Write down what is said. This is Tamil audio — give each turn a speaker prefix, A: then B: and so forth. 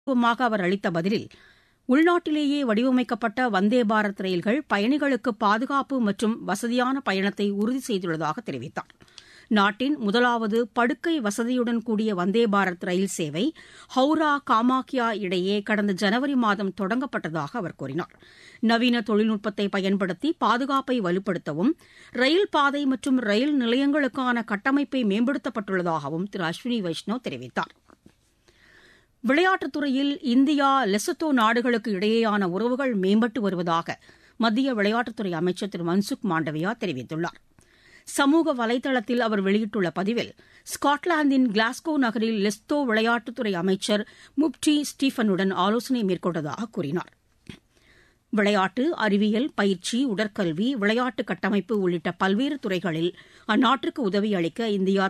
A: பூர்வமாக அவர் அளித்த பதிலில் உள்நாட்டிலேயே வடிவமைக்கப்பட்ட வந்தே பாரத் ரயில்கள் பயணிகளுக்கு பாதுகாப்பு மற்றும் வசதியான பயணத்தை உறுதி செய்துள்ளதாக தெரிவித்தார் நாட்டின் முதலாவது படுக்கை வசதியுடன் கூடிய வந்தே பாரத் ரயில் சேவை ஹவுரா காமாக்யா இடையே கடந்த ஜனவரி மாதம் தொடங்கப்பட்டதாக அவர் கூறினார் நவீன தொழில்நுட்பத்தை பயன்படுத்தி பாதுகாப்பை வலுப்படுத்தவும் ரயில் பாதை மற்றும் ரயில் நிலையங்களுக்கான கட்டமைப்பை மேம்படுத்தப்பட்டுள்ளதாகவும் திரு அஸ்வினி வைஷ்ணவ் தெரிவித்தார் விளையாட்டுத் துறையில் இந்தியா லெசத்தோ நாடுகளுக்கு இடையேயான உறவுகள் மேம்பட்டு வருவதாக மத்திய விளையாட்டுத்துறை அமைச்சர் திரு மன்சுக் மாண்டவியா தெரிவித்துள்ளார் சமூக வலைதளத்தில் அவர் வெளியிட்டுள்ள பதிவில் ஸ்காட்லாந்தின் கிளாஸ்கோ நகரில் லெஸ்தோ விளையாட்டுத்துறை அமைச்சர் முப்டி ஸ்டீஃபனுடன் ஆலோசனை மேற்கொண்டதாக கூறினார் விளையாட்டு அறிவியல் பயிற்சி உடற்கல்வி விளையாட்டு கட்டமைப்பு உள்ளிட்ட பல்வேறு துறைகளில் அந்நாட்டிற்கு உதவி அளிக்க இந்தியா